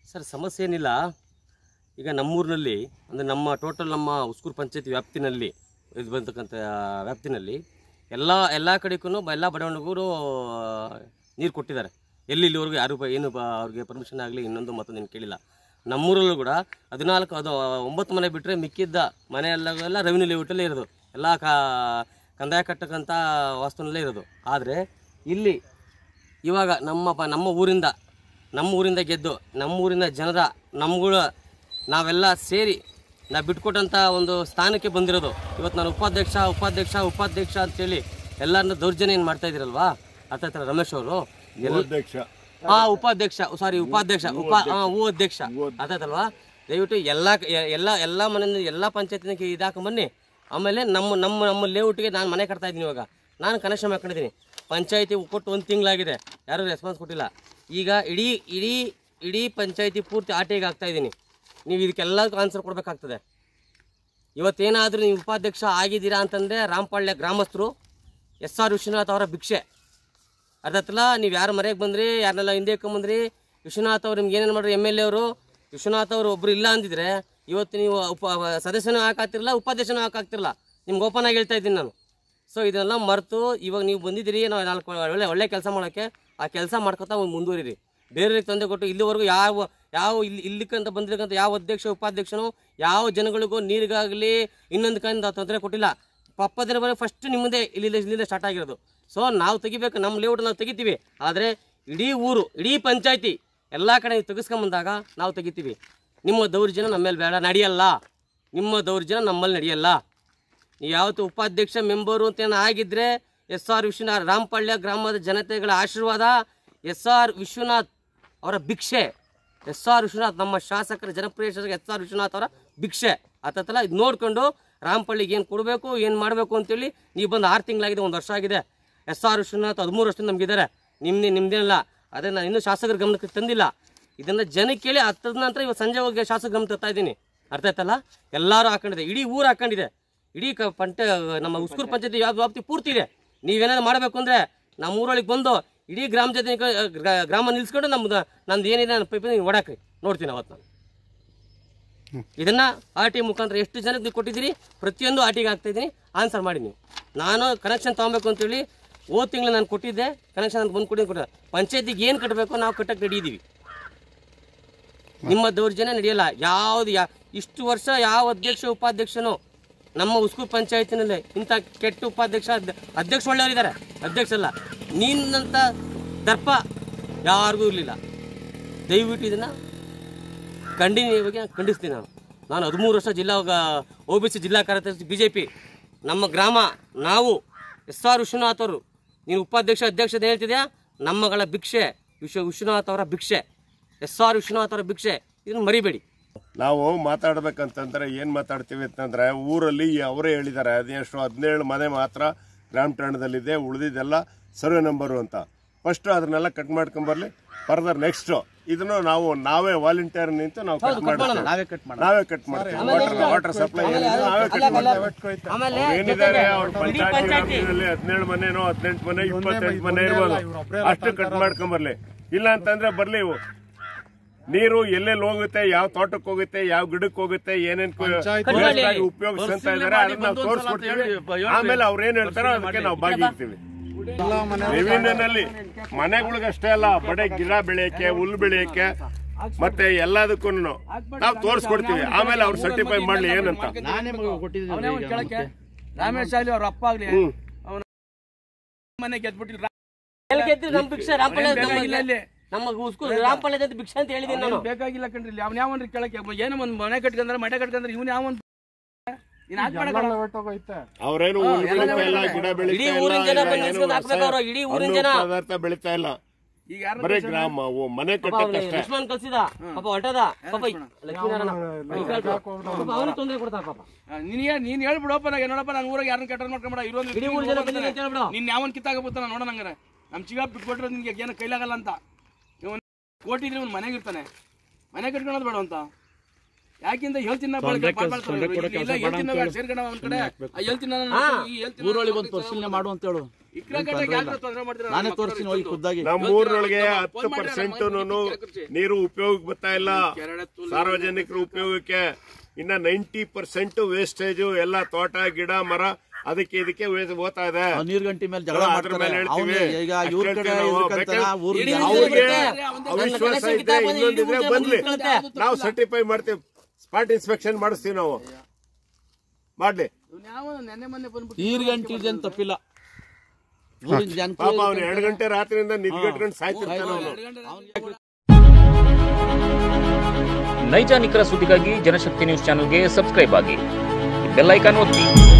Sir ಸಮಸ್ಯೆ ಏನಿಲ್ಲ ಈಗ ನಮ್ಮೂರಿನಲ್ಲಿ ಅಂದರೆ ನಮ್ಮ ಟೋಟಲ್ ನಮ್ಮ ಉಸ್ಕೂರು ಪಂಚಾಯತ್ ವ್ಯಾಪ್ತಿನಲ್ಲಿ ಇದು ಬಂತಕ್ಕಂಥ ವ್ಯಾಪ್ತಿನಲ್ಲಿ ಎಲ್ಲ ಎಲ್ಲ ಕಡೆಗೂ ಎಲ್ಲ ಬಡವಣಿಗರು ನೀರು ಕೊಟ್ಟಿದ್ದಾರೆ ಎಲ್ಲಿ ಇಲ್ಲಿವರೆಗೂ ಯಾರು ಬ- ಏನು ಬ- ಅವ್ರಿಗೆ ಪರ್ಮಿಷನ್ ಆಗಲಿ ಇನ್ನೊಂದು ಮತ್ತೊಂದು ಏನು ಕೇಳಿಲ್ಲ ನಮ್ಮೂರಲ್ಲೂ ಕೂಡ ಹದಿನಾಲ್ಕು ಅದು ಒಂಬತ್ತು ಮನೆ ಬಿಟ್ಟರೆ ಮಿಕ್ಕಿದ್ದ ಮನೆ ಎಲ್ಲ ಎಲ್ಲ ರೆವಿನ್ಯೂ ಲೇಔಟಲ್ಲೇ ಇರೋದು ಎಲ್ಲ ಕಾ ಕಂದಾಯ ಕಟ್ಟಕ್ಕಂಥ ವಾಸ್ತುನಲ್ಲೇ ಇರೋದು ಆದರೆ ಇಲ್ಲಿ ಇವಾಗ ನಮ್ಮ ಪ ನಮ್ಮ ಊರಿಂದ ನಮ್ಮ ಊರಿಂದ ಗೆದ್ದು ನಮ್ಮ ಊರಿನ ಜನರ ನಮ್ಗಳ ನಾವೆಲ್ಲ ಸೇರಿ ನಾ ಬಿಟ್ಕೊಟ್ಟಂಥ ಒಂದು ಸ್ಥಾನಕ್ಕೆ ಬಂದಿರೋದು ಇವತ್ತು ನಾನು ಉಪಾಧ್ಯಕ್ಷ ಉಪಾಧ್ಯಕ್ಷ ಉಪಾಧ್ಯಕ್ಷ ಅಂತೇಳಿ ಎಲ್ಲರನ್ನ ದೌರ್ಜನ್ಯ ಏನು ಮಾಡ್ತಾ ಇದ್ದೀರಲ್ವಾ ಅರ್ಥ ಆಯ್ತಲ್ಲ ರಮೇಶ್ ಅವರು ಎಲ್ಲ ಅಧ್ಯಕ್ಷ ಹಾ ಉಪಾಧ್ಯಕ್ಷ ಸಾರಿ ಉಪಾಧ್ಯಕ್ಷ ಉಪ ಹಾ, ಉ ಅಧ್ಯಕ್ಷ ಅದಾಯ್ತಲ್ವಾ ದಯವಿಟ್ಟು ಎಲ್ಲ ಎಲ್ಲ ಎಲ್ಲ ಮನೆಯಿಂದ ಎಲ್ಲ ಪಂಚಾಯತಿನ ಇದಾಕ ಬನ್ನಿ ಆಮೇಲೆ ನಮ್ಮ ನಮ್ಮ ನಮ್ಮ ಲೇಔಟ್ಗೆ ನಾನು ಮನೆ ಕಟ್ತಾ ಇದ್ದೀನಿ ಇವಾಗ ನಾನು ಕನೆಕ್ಷನ್ ಮಾಡ್ಕೊಂಡಿದ್ದೀನಿ ಪಂಚಾಯತಿ ಕೊಟ್ಟು ಒಂದು ತಿಂಗಳಾಗಿದೆ ಯಾರೂ ರೆಸ್ಪಾನ್ಸ್ ಕೊಟ್ಟಿಲ್ಲ ಈಗ ಇಡೀ ಇಡೀ ಇಡೀ ಪಂಚಾಯತಿ ಪೂರ್ತಿ ಆಟೆಗೆ ಆಗ್ತಾ ಇದ್ದೀನಿ ನೀವು ಇದಕ್ಕೆಲ್ಲದಕ್ಕೂ ಆನ್ಸರ್ ಕೊಡಬೇಕಾಗ್ತದೆ ಇವತ್ತೇನಾದರೂ ನೀವು ಉಪಾಧ್ಯಕ್ಷ ಆಗಿದ್ದೀರಾ ಅಂತಂದರೆ ರಾಮಪಾಳ್ಯ ಗ್ರಾಮಸ್ಥರು ಎಸ್ ಆರ್ ವಿಶ್ವನಾಥ್ ಅವರ ಭಿಕ್ಷೆ ಅರ್ಥಾತ್ಲ ನೀವು ಯಾರು ಮರೆಗೆ ಬಂದ್ರಿ ಯಾರನ್ನೆಲ್ಲ ಹಿಂದೆ ಬಂದ್ರಿ ವಿಶ್ವನಾಥ್ ಅವ್ರು ನಿಮ್ಗೆ ಏನೇನು ಮಾಡ್ರಿ ಎಮ್ ಎಲ್ ಎ ಅವರು ವಿಶ್ವನಾಥ್ ಅವರು ಒಬ್ರು ಇಲ್ಲ ಅಂದಿದ್ರೆ ಇವತ್ತು ನೀವು ಉಪ ಸದಸ್ಯನೂ ಹಾಕಾಗ್ತಿರಲ್ಲ ಉಪಾಧ್ಯಕ್ಷನೂ ಹಾಕಾಗ್ತಿರಲ್ಲ ನಿಮ್ಗೆ ಓಪನ್ ಆಗಿ ಹೇಳ್ತಾ ಇದ್ದೀನಿ ನಾನು ಸೊ ಇದನ್ನೆಲ್ಲ ಮರೆತು ಇವಾಗ ನೀವು ಬಂದಿದ್ದೀರಿ ನಾವು ನಾಲ್ಕು ಒಳ್ಳೆ ಒಳ್ಳೆ ಕೆಲಸ ಮಾಡೋಕ್ಕೆ ಆ ಕೆಲಸ ಮಾಡ್ಕೊತಾ ಮುಂದುವರಿರಿ ಬೇರೆಯವ್ರಿಗೆ ತೊಂದರೆ ಕೊಟ್ಟು ಇಲ್ಲಿವರೆಗೂ ಯಾವ ಯಾವ ಇಲ್ಲಿ ಇಲ್ಲಿಕ್ಕಂತ ಬಂದಿರಕ್ಕಂಥ ಯಾವ ಅಧ್ಯಕ್ಷ ಉಪಾಧ್ಯಕ್ಷನು ಯಾವ ಜನಗಳಿಗೂ ನೀರಿಗಾಗಲಿ ಇನ್ನೊಂದಕ್ಕಿಂತ ತೊಂದರೆ ಕೊಟ್ಟಿಲ್ಲ ಪಪ್ಪದಿನ ಬರೋ ಫಸ್ಟ್ ನಿಮ್ಮದೇ ಇಲ್ಲಿ ಇಲ್ಲಿಂದ ಸ್ಟಾರ್ಟ್ ಆಗಿರೋದು ಸೊ ನಾವು ತೆಗಿಬೇಕು ನಮ್ಮ ಲೇಔಟ್ ನಾವು ತೆಗಿತೀವಿ ಆದರೆ ಇಡೀ ಊರು ಇಡೀ ಪಂಚಾಯತಿ ಎಲ್ಲ ಕಡೆ ನೀವು ತೆಗೆಸ್ಕೊಂಬಂದಾಗ ನಾವು ತೆಗಿತೀವಿ ನಿಮ್ಮ ದೌರ್ಜನ್ಯ ನಮ್ಮ ಮೇಲೆ ಬೇಡ ನಡೆಯಲ್ಲ ನಿಮ್ಮ ದೌರ್ಜನ್ಯ ನಮ್ಮಲ್ಲಿ ನಡೆಯಲ್ಲ ನೀವು ಯಾವತ್ತು ಉಪಾಧ್ಯಕ್ಷ ಮೆಂಬರು ಅಂತ ಏನೋ ಆಗಿದ್ರೆ ಎಸ್ ಆರ್ ವಿಶ್ವನಾಥ್ ರಾಮಪಾಳ್ಯ ಗ್ರಾಮದ ಜನತೆಗಳ ಆಶೀರ್ವಾದ ಎಸ್ ಆರ್ ವಿಶ್ವನಾಥ್ ಅವರ ಭಿಕ್ಷೆ ಎಸ್ ಆರ್ ವಿಶ್ವನಾಥ್ ನಮ್ಮ ಶಾಸಕರ ಜನಪ್ರಿಯ ಶಾಸಕ ಎಸ್ ಆರ್ ವಿಶ್ವನಾಥ್ ಅವರ ಭಿಕ್ಷೆ ಆತಲ್ಲ ಇದು ನೋಡ್ಕೊಂಡು ರಾಮಪಳ್ಳಿಗೆ ಏನು ಕೊಡಬೇಕು ಏನು ಮಾಡಬೇಕು ಅಂತೇಳಿ ನೀವು ಬಂದು ಆರು ತಿಂಗಳಾಗಿದೆ ಒಂದು ವರ್ಷ ಆಗಿದೆ ಎಸ್ ಆರ್ ವಿಶ್ವನಾಥ್ ಹದಿಮೂರು ವರ್ಷದಿಂದ ನಮಗಿದ್ದಾರೆ ನಿಮ್ಮದೇ ನಿಮ್ಮದೇನಿಲ್ಲ ಅದೇ ನಾನು ಇನ್ನೂ ಶಾಸಕರ ಗಮನಕ್ಕೆ ತಂದಿಲ್ಲ ಇದನ್ನು ಜನಕ್ಕೆ ಕೇಳಿ ಹತ್ತದ ನಂತರ ಇವತ್ತು ಸಂಜೆ ಹೋಗಿ ಶಾಸಕ ಗಮನ ತರ್ತಾ ಇದ್ದೀನಿ ಅರ್ಥ ಆಯ್ತಲ್ಲ ಎಲ್ಲರೂ ಹಾಕೊಂಡಿದೆ ಇಡೀ ಊರು ಹಾಕೊಂಡಿದೆ ಇಡೀ ಕ ಪಂಚ ನಮ್ಮ ಉಸ್ಕೂರು ಪಂಚಾಯತಿ ಯಾವ ವ್ಯಾಪ್ತಿ ಪೂರ್ತಿ ಇದೆ ನೀವೇನಾದ್ರು ಮಾಡಬೇಕು ಅಂದರೆ ನಮ್ಮ ಊರೊಳಗೆ ಬಂದು ಇಡೀ ಗ್ರಾಮ ಜೊತೆ ಗ್ರಾ- ಗ್ರಾಮ ನಿಲ್ಸ್ಕೊಂಡು ನಮ್ದು ನಂದು ಏನಿದೆ ನನ್ನ ಪೈಪ್ ಓಡಾಕ್ರಿ ನೋಡ್ತೀನಿ ಅವತ್ತು ನಾನು ಇದನ್ನ ಆರ್ ಟಿ ಮುಖಾಂತರ ಎಷ್ಟು ಜನಕ್ಕೆ ನೀವು ಕೊಟ್ಟಿದ್ದೀರಿ ಪ್ರತಿಯೊಂದು ಆರ್ ಟಿಗೆ ಹಾಕ್ತಾ ಇದ್ದೀನಿ ಆನ್ಸರ್ ಮಾಡಿ ನೀವು ನಾನು ಕನೆಕ್ಷನ್ ತೊಗೊಬೇಕು ಅಂತೇಳಿ ಹೋದ ತಿಂಗಳು ನಾನು ಕೊಟ್ಟಿದ್ದೆ ಕನೆಕ್ಷನ್ ಅಂತ ಬಂದು ಕೊಡಿ ಕೊಟ್ಟಿದ್ದೆ ಪಂಚಾಯತಿಗೆ ಏನು ಕಟ್ಟಬೇಕು ನಾವು ಕಟ್ಟಕ್ಕೆ ರೆಡಿ ಇದ್ದೀವಿ ನಿಮ್ಮ ದೌರ್ಜನ್ಯ ನಡೆಯಲ್ಲ ಯಾವುದು ಯಾ ಇಷ್ಟು ವರ್ಷ ಯಾವ ಅಧ್ಯಕ್ಷ ಉಪಾಧ್ಯಕ್ಷನು ನಮ್ಮ ಉಸ್ಕೂರು ಪಂಚಾಯತಿನಲ್ಲಿ ಇಂಥ ಕೆಟ್ಟ ಉಪಾಧ್ಯಕ್ಷ ಅಧ್ಯ- ಅಧ್ಯಕ್ಷ ಒಳ್ಳೆಯವರಿದ್ದಾರೆ ಅಧ್ಯಕ್ಷ ಅಲ್ಲ ನಿನ್ನಂಥ ದರ್ಪ ಯಾರಿಗೂ ಇರಲಿಲ್ಲ ದಯವಿಟ್ಟು ಇದನ್ನು ಖಂಡಿತವಾಗಿ ನಾನು ಖಂಡಿಸ್ತೀನಿ ನಾನು ನಾನು ಹದಿಮೂರು ವರ್ಷ ಜಿಲ್ಲಾ ಒ ಬಿ ಸಿ ಜಿಲ್ಲಾ ಕಾರ್ಯದರ್ಶಿ ಬಿ ಜೆ ಪಿ ನಮ್ಮ ಗ್ರಾಮ ನಾವು ಎಸ್ ಆರ್ ವಿಶ್ವನಾಥ್ ಅವರು ನೀನು ಉಪಾಧ್ಯಕ್ಷ ಅಧ್ಯಕ್ಷ ಅಂತ ಹೇಳ್ತಿದ್ಯಾ ನಮ್ಮಗಳ ಭಿಕ್ಷೆ ವಿಶ್ವ ವಿಶ್ವನಾಥ್ ಅವರ ಭಿಕ್ಷೆ ಎಸ್ ಆರ್ ವಿಶ್ವನಾಥ್ ಅವರ ಭಿಕ್ಷೆ ಇದನ್ನು ಮರಿಬೇಡಿ ನಾವು ಮಾತಾಡ್ಬೇಕಂತಂದ್ರೆ ಏನ್ ಮಾತಾಡ್ತೀವಿ ಅಂತಂದ್ರೆ ಊರಲ್ಲಿ ಅವರೇ ಹೇಳಿದ್ದಾರೆ ಅದೆಷ್ಟು ಹದಿನೇಳು ಮನೆ ಮಾತ್ರ ಗ್ರಾಮ ಠಾಣದಲ್ಲಿದೆ ಉಳಿದಿದ್ದೆಲ್ಲ ಸರ್ವೆ ನಂಬರು ಅಂತ ಫಸ್ಟ್ ಅದನ್ನೆಲ್ಲ ಕಟ್ ಮಾಡ್ಕೊಂಬರ್ಲಿ ಫರ್ದರ್ ನೆಕ್ಸ್ಟ್ ಇದನ್ನು ನಾವು ನಾವೇ ವಾಲಂಟಿಯರ್ ನಿಂತು ನಾವು ಕಟ್ ಮಾಡ್ತೀವಿ ನಾವೇ ಕಟ್ ಮಾಡೋಣ ನಾವೇ ಕಟ್ ಮಾಡ್ತೀವಿ ವಾಟರ್ ವಾಟರ್ ಸಪ್ಲೈ ನಾವೇ ಕಟ್ ಮಾಡ್ತೀವಿ ಆಮೇಲೆ ಏನಿದ್ದಾರೆ ಅವ್ರ ಇಡೀ ಪಂಚಾಯತಿ ಪಂಚಾಯ್ತಿ ವ್ಯಾಪ್ತಿಯಲ್ಲಿ ಹದಿನೇಳು ಮನೆನೋ ಹದಿನೆಂಟು ಮನೆ ಇಪ್ಪತ್ತೆಂಟು ಮನೆ ಇರ್ಬೋದು ಅಷ್ಟು ಕಟ್ ಮಾಡ್ಕೊಂಬರ್ಲಿ ಇಲ್ಲ ಅಂತಂದ್ರೆ ಬರ್ಲಿ ಇವು ನೀರು ಎಲ್ಲೆಲ್ಲಿ ಹೋಗುತ್ತೆ ಯಾವ ತೋಟಕ್ಕೆ ಹೋಗುತ್ತೆ ಯಾವ ಗಿಡಕ್ಕೆ ಹೋಗುತ್ತೆ ಏನೇನ್ ಉಪಯೋಗಿಸ್ಕೊಂತ ಇದಾರೆ ಅದನ್ನ ನಾವು ತೋರಿಸ್ಕೊಡ್ತೀವಿ ಆಮೇಲೆ ಅವ್ರು ಏನ್ ಹೇಳ್ತಾರೋ ಅದಕ್ಕೆ ನಾವು ಭಾಗಿರ್ತೀವಿ ರೆವಿನ್ಯೂನಲ್ಲಿ ಮನೆಗಳಿಗಷ್ಟೇ ಅಲ್ಲ ಬಡೆ ಗಿಡ ಬೆಳೆಯಕ್ಕೆ ಹುಲ್ಲು ಬೆಳೆಯಕ್ಕೆ ಮತ್ತೆ ಎಲ್ಲದಕ್ಕೂ ನಾವು ತೋರಿಸ್ಕೊಡ್ತೀವಿ ಆಮೇಲೆ ಅವ್ರು ಸರ್ಟಿಫೈ ಮಾಡ್ಲಿ ಏನಂತ ನಾನೇ ಮಗ ಕೊಟ್ಟಿದ್ದೀನಿ ಅವನೇ ಒಂದು ಕೇಳಕ್ಕೆ ರಮೇಶ್ ಆಗ್ಲಿ ಅವ್ರ ಅಪ್ಪ ಆಗ್ಲಿ ಅವನ ಮನೆ ಗೆದ್ಬಿಟ್ಟಿಲ್ಲ ಎಲ್ಲಿ ಗೆದ್ದಿರಿ ನಮ್ಮ ಭಿಕ್ಷೆ ರಾಮಪಳ್ಳಿ ಬೇಕಾಗಿಲ್ಲ ಇಲ್ಲಿ. ನಮ್ಮ ಉಸ್ಕೂರು ರಾಮಪಳ್ಳಿ ಅಂತ ಭಿಕ್ಷೆ ಅಂತ ಹೇಳಿದ್ದೀನಿ ನಾನು ಬೇಕಾಗಿಲ್ಲ ಕಣ್ರಿ ಇಲ್ಲಿ ಅವ್ನ ಯಾವನ್ರಿ ಕೇಳಕ್ಕೆ ಏನೋ ಒಂದ್ ಮನೆ ಕಟ್ಕೊಂಡ್ರೆ ಮನೆ ಕಟ್ಕೊಂಡ್ರೆ ಇವ್ನ ಯಾವನ್ ನೀನ್ ಹಾಕ್ ಮಾಡಕ್ಕೆ ಅವ್ರೇನು ಹುಲ್ಲು ಬೆಳೀತಾ ಇಲ್ಲ ಗಿಡ ಬೆಳೀತಾ ಇಡೀ ಇಲ್ಲ ಊರಿನ ಜನ ಇಲ್ಲ, ಬಂದು ಏನು ನಿಲ್ಸ್ಕೊಂಡು ಹಾಕ್ಬೇಕು ಅವ್ರು, ಇಡೀ ಊರಿನ ಹಣ್ಣು ಜನ. ಪದಾರ್ಥ ಬೆಳೀತಾ ಇಲ್ಲ ಈಗ ಯಾರು ಬರೀ ಗ್ರಾಮ ಓ, ಮನೆ ಪಾಪ ಅವ್ನಿಗೆ ಕಟ್ಟಕ್ಕಷ್ಟೇ ಲಕ್ಷ್ಮಣ್ ಕಲ್ಸಿದ ಪಾಪ ಹೊಂಟದ ಪಾಪ ಲಕ್ಷ್ಮೀನಾರಾಯಣ ಪಾಪ ಅವ್ನಿಗೆ ತೊಂದರೆ ಕೊಡ್ತಾರ ಪಾಪ ನೀನ್ ಹೇಳ್- ನೀನ್ ಹೇಳ್ಬಿಡಪ್ಪ ನಾಗ ನೋಡಪ್ಪ ನಾನು ಊರಾಗ ಯಾರನ್ನ ಕೆಟ್ಟ ಮಾಡ್ಕೊಂಬೇಡ ಇರೋದು ಇಡೀ ಊರ್ ಜನ ಬಂದಿದೆ ಅಂತ ಹೇಳ್ಬಿಡು. ನಿನ್ ಯಾವನ್ ಕಿತ್ತಾಗಬಿಡ್ತಾನ ನೋಡೋಣ ಹಂಗಾರೆ ನಮ್ ಚಿಗ ಬಿಟ್ಕೊಟ್ರೆ ನಿನ್ಗೆ ಏನು ಕೈಲಾಗಲ್ಲ ಅಂತ ಇವನ್ ಕೋಟಿದ್ರೆ ಇವ್ನು ಮನೆಗೆ ಇರ್ತಾನೆ ಮನೆ ಕಟ್ಕೊಳೋದು ಬೇಡ ಅಂತ ಯಾಕಿಂದ ಹೇಳ್ತೀನಿ ನಾ ಬಳಕೆ ಮಾಡ್ಕೊಳ್ತಾರೆ. ಇಲ್ಲ ಹೇಳ್ತೀನಿ ನಾವು ಸೇರ್ಕೊಂಡು ಒಂದ್ ಕಡೆ ಆ ಹೇಳ್ತೀನಿ ನಾನು ಈ ಹೇಳ್ತೀನಿ ಊರೊಳಗೆ ಒಂದು ಪರಿಶೀಲನೆ ಮಾಡು ಅಂತ ಹೇಳು ಇಕ್ರ ಗಂಟೆಗೆ ಯಾಕೆ ತೊಂದ್ರೆ ಮಾಡ್ತೀರಾ ನಾನೇ ತೋರಿಸ್ತೀನಿ ಹೋಗಿ ಖುದ್ದಾಗಿ ನಮ್ಮ ಊರಿನೊಳಗೆ ಹತ್ತು ಪರ್ಸೆಂಟ್ ನೀರು ಉಪಯೋಗಕ್ಕೆ ಬರ್ತಾ ಇಲ್ಲ ಸಾರ್ವಜನಿಕರ ಉಪಯೋಗಕ್ಕೆ ಇನ್ನ ನೈಂಟಿ ಪರ್ಸೆಂಟ್ ವೇಸ್ಟೇಜ್ ಎಲ್ಲ ತೋಟ ಗಿಡ ಮರ ಅದಕ್ಕೆ ಇದಕ್ಕೆ ವೇ- ಹೋಗ್ತಾ ಇದೆ ಅವ್ನು ನೀರ್ ಗಂಟಿ ಮೇಲೆ ಜಗಳ ಅದ್ರ ಮೇಲೆ ಮಾಡ್ತಾರೆ ಹೇಳ್ತೀವಿ. ಅವ್ನು ಈಗ ಅಷ್ಟ್ ಇವ್ರ ಕಡೆ ಹೇಳ್ತೀವಿ ನಾವು. ಇದ್ಕಂತಾನ, ಬೇಕಾದ್ರೆ ಊರ್ ಇಡೀ ಜನ ಅವ್ರಿಗೆ ಅವ್ರಿಗೆ ಅವಿಶ್ವಾಸ ನನ್ನ ಇದ್ರೆ ಕಡೆ ಇನ್ನೊಂದಿದ್ರೆ ಇಡೀ ಬಂದ್ಲಿ ನಿಂತ್ಕೊಳುತ್ತೆ. ನಾವು ಸರ್ಟಿಫೈ ಮಾಡ್ತೀವಿ ಸ್ಪಾಟ್ ಇನ್ಸ್ಪೆಕ್ಷನ್ ಮಾಡಿಸ್ತೀವಿ ನಾವು ಮಾಡ್ಲಿ ಇವ್ನು ಯಾವ ನೆನ್ನೆ ಮೊನ್ನೆ ಬಂದ್ಬಿಟ್ಟು ನೀರ್ ಗಂಟಿ ಇದೆ ಅಂತ ತಪ್ಪಿಲ್ಲ ಊರಿನ ಜನ ಪಾಪ ಅವ್ನು ಎರಡು ಗಂಟೆ ರಾತ್ರಿಯಿಂದ ನಿದ್ಗೆಟ್ಕೊಂಡು ಸಾಯ್ತಿರ್ತಾನೆ ಅವನು ನೈಜ ನಿಖರ ಸುದ್ದಿಗಾಗಿ ಜನಶಕ್ತಿ ನ್ಯೂಸ್ ಚಾನೆಲ್ಗೆ ಸಬ್ಸ್ಕ್ರೈಬ್ ಆಗಿ ಬೆಲ್ ಐಕಾನ್ ಒತ್ತಿ